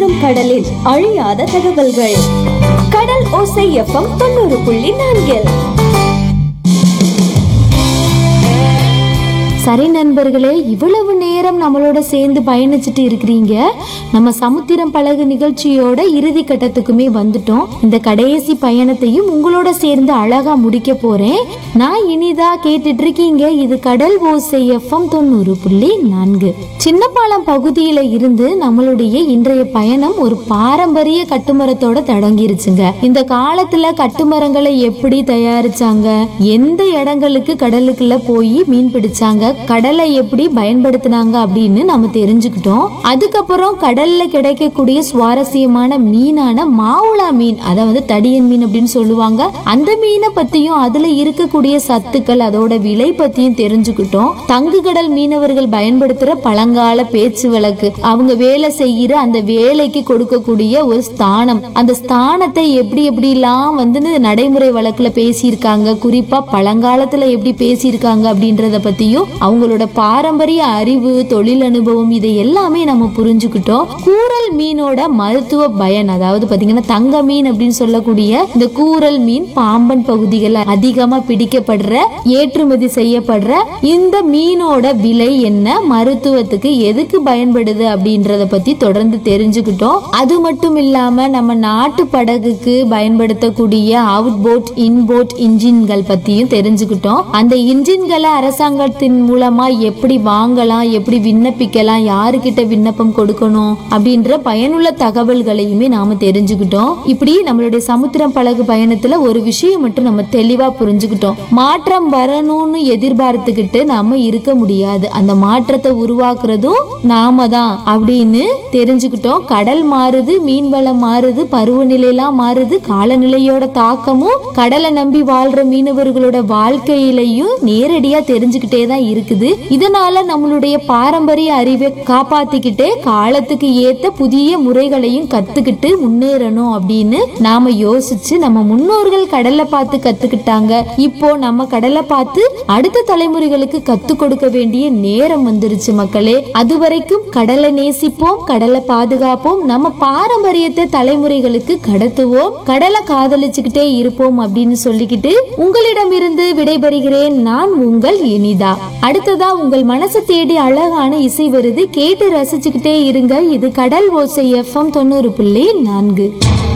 வரும் கடலில் அழியாத தகவல்கள் கடல் ஓசை எஃப்எம் தொண்ணூறு புள்ளி நான்கில் சரி நண்பர்களே இவ்வளவு நேரம் நம்மளோட சேர்ந்து பயணிச்சுட்டு இருக்கிறீங்க நம்ம சமுத்திரம் பழகு நிகழ்ச்சியோட இறுதி கட்டத்துக்குமே வந்துட்டோம் இந்த கடைசி பயணத்தையும் உங்களோட சேர்ந்து அழகா முடிக்க போறேன் நான் இனிதா கேட்டுட்டு இருக்கீங்க இது கடல் ஓசை எஃப்எம் தொண்ணூறு புள்ளி நான்கு சின்னப்பாலம் பகுதியில இருந்து நம்மளுடைய இன்றைய பயணம் ஒரு பாரம்பரிய கட்டுமரத்தோட தொடங்கிருச்சுங்க இந்த காலத்துல கட்டுமரங்களை எப்படி தயாரிச்சாங்க எந்த இடங்களுக்கு கடலுக்குள்ள போய் மீன் பிடிச்சாங்க கடலை எப்படி பயன்படுத்தினாங்க அப்படின்னு நம்ம தெரிஞ்சுக்கிட்டோம் அதுக்கப்புறம் கடல்ல கிடைக்கக்கூடிய சுவாரஸ்யமான மீனான மாவுளா மீன் அதை வந்து தடியன் மீன் அப்படின்னு சொல்லுவாங்க அந்த மீனை பத்தியும் அதுல இருக்கக்கூடிய சத்துக்கள் அதோட விலை பத்தியும் தெரிஞ்சுக்கிட்டோம் தங்கு கடல் மீனவர்கள் பயன்படுத்துற பழங்கால பேச்சு வழக்கு அவங்க வேலை செய்யற அந்த வேலைக்கு கொடுக்கக்கூடிய ஒரு ஸ்தானம் அந்த ஸ்தானத்தை எப்படி எப்படிலாம் வந்து நடைமுறை வழக்குல பேசியிருக்காங்க குறிப்பா பழங்காலத்துல எப்படி பேசியிருக்காங்க அப்படின்றத பத்தியும் அவங்களோட பாரம்பரிய அறிவு தொழில் அனுபவம் இதை எல்லாமே நம்ம புரிஞ்சுக்கிட்டோம் கூரல் மீனோட மருத்துவ பயன் அதாவது பாத்தீங்கன்னா தங்க மீன் அப்படின்னு சொல்லக்கூடிய இந்த கூரல் மீன் பாம்பன் பகுதிகளில் அதிகமா பிடிக்கப்படுற ஏற்றுமதி செய்யப்படுற இந்த மீனோட விலை என்ன மருத்துவத்துக்கு எதுக்கு பயன்படுது அப்படின்றத பத்தி தொடர்ந்து தெரிஞ்சுக்கிட்டோம் அது மட்டும் இல்லாம நம்ம நாட்டு படகுக்கு பயன்படுத்தக்கூடிய அவுட் போட் இன்போட் இன்ஜின்கள் பத்தியும் தெரிஞ்சுக்கிட்டோம் அந்த இன்ஜின்களை அரசாங்கத்தின் மூலமா எப்படி வாங்கலாம் எப்படி விண்ணப்பிக்கலாம் யாருக்கிட்ட விண்ணப்பம் கொடுக்கணும் அப்படின்ற பயனுள்ள தகவல்களையுமே நாம தெரிஞ்சுக்கிட்டோம் இப்படி நம்மளுடைய சமுத்திரம் பழகு பயணத்துல ஒரு விஷயம் மட்டும் நம்ம தெளிவா புரிஞ்சுக்கிட்டோம் மாற்றம் வரணும்னு எதிர்பார்த்துக்கிட்டு நாம இருக்க முடியாது அந்த மாற்றத்தை உருவாக்குறதும் நாம தான் அப்படின்னு தெரிஞ்சுக்கிட்டோம் கடல் மாறுது மீன் வளம் மாறுது பருவநிலையெல்லாம் மாறுது காலநிலையோட தாக்கமும் கடலை நம்பி வாழ்ற மீனவர்களோட வாழ்க்கையிலையும் நேரடியா தெரிஞ்சுக்கிட்டே தான் இருக்குது இதனால நம்மளுடைய பாரம்பரிய அறிவை காப்பாத்திக்கிட்டு காலத்துக்கு ஏத்த புதிய முறைகளையும் கத்துக்கிட்டு முன்னேறணும் அப்படின்னு நாம யோசிச்சு நம்ம முன்னோர்கள் கடலை பார்த்து கத்துக்கிட்டாங்க இப்போ நம்ம கடலை பார்த்து அடுத்த தலைமுறைகளுக்கு கத்து கொடுக்க வேண்டிய நேரம் வந்துருச்சு மக்களே அதுவரைக்கும் கடலை நேசிப்போம் கடலை பாதுகாப்போம் நம்ம பாரம்பரியத்தை தலைமுறைகளுக்கு கடத்துவோம் கடலை காதலிச்சுக்கிட்டே இருப்போம் அப்படின்னு சொல்லிக்கிட்டு உங்களிடமிருந்து விடைபெறுகிறேன் நான் உங்கள் இனிதா அடுத்ததா உங்கள் மனசு தேடி அழகான இசை வருது கேட்டு ரசிச்சுக்கிட்டே இருங்க இது கடல் ஓசை எஃப்எம் தொண்ணூறு புள்ளி நான்கு